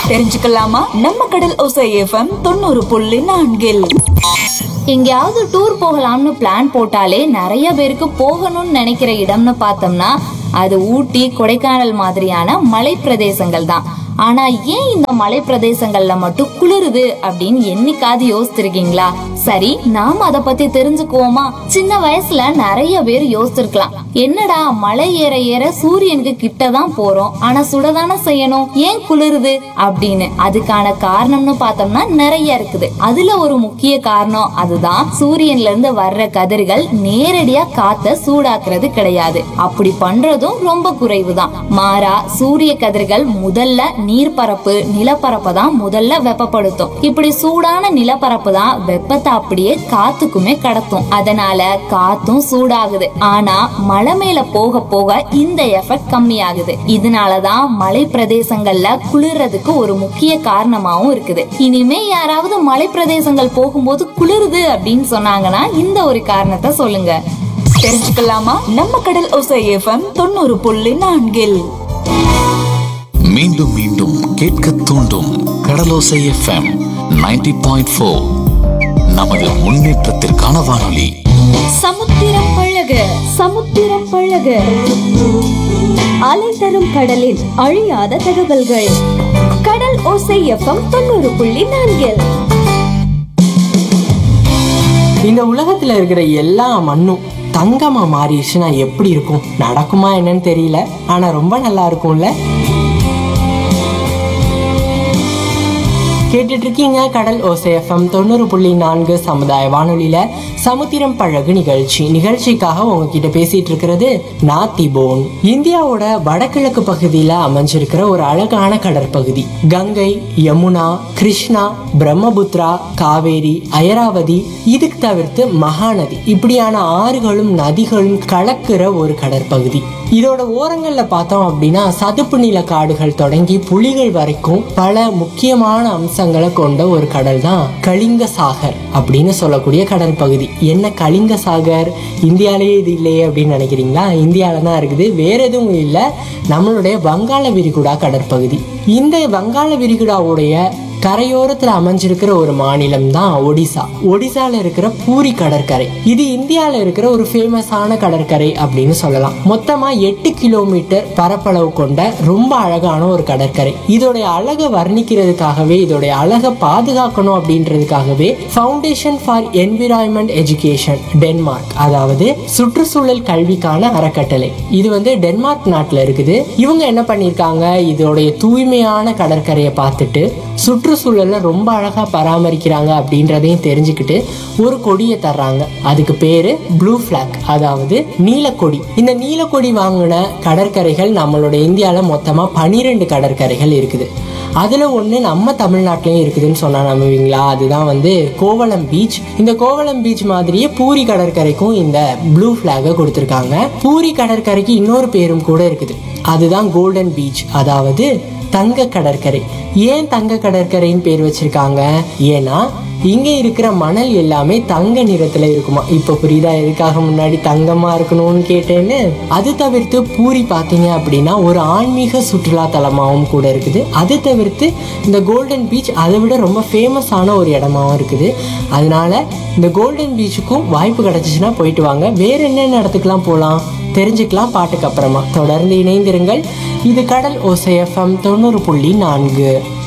தெரிஞ்சுக்கலாமா நம்ம கடல் ஒசை எஃப்எம் தொண்ணூறு புள்ளி நான்கில் எங்கேயாவது டூர் போகலாம்னு பிளான் போட்டாலே நிறைய பேருக்கு போகணும்னு நினைக்கிற இடம்னு பார்த்தோம்னா அது ஊட்டி கொடைக்கானல் மாதிரியான மலை பிரதேசங்கள் தான் ஆனா ஏன் இந்த மலை பிரதேசங்கள்ல மட்டும் குளிருது அப்படின்னு என்னைக்காவது யோசிச்சிருக்கீங்களா சரி நாம அத பத்தி தெரிஞ்சுக்குவோமா சின்ன வயசுல நிறைய பேர் யோசிச்சிருக்கலாம் என்னடா மலை ஏற ஏற சூரியனுக்கு கிட்ட தான் போறோம் ஆனா சுடதானே செய்யணும் ஏன் குளிருது அப்படின்னு அதுக்கான காரணம்னு பார்த்தோம்னா நிறைய இருக்குது அதுல ஒரு முக்கிய காரணம் அதுதான் சூரியன்ல இருந்து வர்ற கதிர்கள் நேரடியா காத்த சூடாக்குறது கிடையாது அப்படி பண்றதும் ரொம்ப குறைவுதான் மாறா சூரிய கதிர்கள் முதல்ல நீர்ப்பரப்பு நிலப்பரப்பை தான் முதல்ல வெப்பப்படுத்தும் இப்படி சூடான நிலப்பரப்பு தான் வெப்பத்தை அப்படியே காத்துக்குமே கடத்தும் அதனால காத்தும் சூடாகுது ஆனா மலை மேல போக போக இந்த எஃபெக்ட் கம்மியாகுது இதனாலதான் மலை பிரதேசங்கள்ல குளிர்றதுக்கு ஒரு முக்கிய காரணமாவும் இருக்குது இனிமே யாராவது மலை பிரதேசங்கள் போகும்போது குளிருது அப்படின்னு சொன்னாங்கன்னா இந்த ஒரு காரணத்தை சொல்லுங்க தெரிஞ்சுக்கலாமா நம்ம கடல் ஒசை எஃப்எம் தொண்ணூறு புள்ளி நான்கில் மீண்டும் மீண்டும் கேட்க தூண்டும் கடலோசை எஃப்எம் 90.4 பாயிண்ட் ஃபோர் நமது முன்னேற்றத்திற்கான வானொலி சமுத்திரம் பழக சமுத்திரம் பழக அலை தரும் கடலில் அழியாத தகவல்கள் கடல் ஓசை எஃப்எம் தொண்ணூறு புள்ளி நான்கில் இந்த உலகத்துல இருக்கிற எல்லா மண்ணும் தங்கமா மாறிடுச்சுன்னா எப்படி இருக்கும் நடக்குமா என்னன்னு தெரியல ஆனா ரொம்ப நல்லா இருக்கும்ல கேட்டுட்டு இருக்கீங்க கடல் ஓசை எஃப்எம் தொண்ணூறு புள்ளி நான்கு சமுதாய வானொலியில சமுத்திரம் பழகு நிகழ்ச்சி நிகழ்ச்சிக்காக உங்ககிட்ட பேசிட்டு இருக்கிறது நான் திபோன் இந்தியாவோட வடகிழக்கு பகுதியில அமைஞ்சிருக்கிற ஒரு அழகான கடற்பகுதி கங்கை யமுனா கிருஷ்ணா பிரம்மபுத்திரா காவேரி அயராவதி இதுக்கு தவிர்த்து மகாநதி இப்படியான ஆறுகளும் நதிகளும் கலக்கிற ஒரு கடற்பகுதி இதோட ஓரங்கள்ல பார்த்தோம் அப்படின்னா சதுப்பு நில காடுகள் தொடங்கி புலிகள் வரைக்கும் பல முக்கியமான அம்சங்களை கொண்ட ஒரு கடல் தான் கலிங்க சாகர் அப்படின்னு சொல்லக்கூடிய கடல் பகுதி என்ன கலிங்க சாகர் இந்தியாலேயே இது இல்லையே அப்படின்னு நினைக்கிறீங்களா இந்தியாவில தான் இருக்குது வேற எதுவும் இல்லை நம்மளுடைய வங்காள விரிகுடா கடற்பகுதி இந்த வங்காள விரிகுடாவுடைய கரையோரத்துல அமைஞ்சிருக்கிற ஒரு மாநிலம் தான் ஒடிசா ஒடிசால இருக்கிற பூரி கடற்கரை இது இந்தியால இருக்கிற ஒரு ஃபேமஸான கடற்கரை அப்படின்னு சொல்லலாம் மொத்தமா எட்டு கிலோமீட்டர் பரப்பளவு கொண்ட ரொம்ப அழகான ஒரு கடற்கரை இதோடைய அழகை வர்ணிக்கிறதுக்காகவே இதோடைய அழகை பாதுகாக்கணும் அப்படின்றதுக்காகவே foundation for environment education Denmark அதாவது சுற்றுச்சூழல் கல்விக்கான அறக்கட்டளை இது வந்து டென்மார்க் நாட்டுல இருக்குது இவங்க என்ன பண்ணிருக்காங்க இதோடைய தூய்மையான கடற்கரையை பார்த்துட்டு சுற்றுச்சூழலை ரொம்ப அழகா பராமரிக்கிறாங்க அப்படின்றதையும் தெரிஞ்சுக்கிட்டு ஒரு கொடியை தர்றாங்க அதுக்கு பேரு ப்ளூ ஃபிளாக் அதாவது நீலக்கொடி இந்த நீலக்கொடி வாங்கின கடற்கரைகள் நம்மளோட இந்தியாவில் மொத்தமாக பனிரெண்டு கடற்கரைகள் இருக்குது அதில் ஒன்று நம்ம தமிழ்நாட்டிலையும் இருக்குதுன்னு சொன்னா நம்புவீங்களா அதுதான் வந்து கோவளம் பீச் இந்த கோவளம் பீச் மாதிரியே பூரி கடற்கரைக்கும் இந்த ப்ளூ ஃபிளாகை கொடுத்துருக்காங்க பூரி கடற்கரைக்கு இன்னொரு பேரும் கூட இருக்குது அதுதான் கோல்டன் பீச் அதாவது தங்க கடற்கரை ஏன் தங்க கடற்கரைன்னு பேர் வச்சிருக்காங்க ஏன்னா இங்க இருக்கிற மணல் எல்லாமே தங்க நிறத்துல இருக்குமா இப்ப புரியுதா எதுக்காக முன்னாடி தங்கமா இருக்கணும்னு கேட்டேன்னு அது தவிர்த்து பூரி பாத்தீங்க அப்படின்னா ஒரு ஆன்மீக சுற்றுலா தலமாகவும் கூட இருக்குது அது தவிர்த்து இந்த கோல்டன் பீச் அதை விட ரொம்ப ஃபேமஸான ஒரு இடமாவும் இருக்குது அதனால இந்த கோல்டன் பீச்சுக்கும் வாய்ப்பு கிடைச்சிச்சுன்னா போயிட்டு வாங்க வேற என்னென்ன இடத்துக்குலாம் போகலாம் தெரிஞ்சுக்கலாம் பாட்டுக்கு அப்புறமா தொடர்ந்து இணைந்திருங்கள் இது கடல் ஓசை எஃப்எம் தொண்ணூறு புள்ளி நான்கு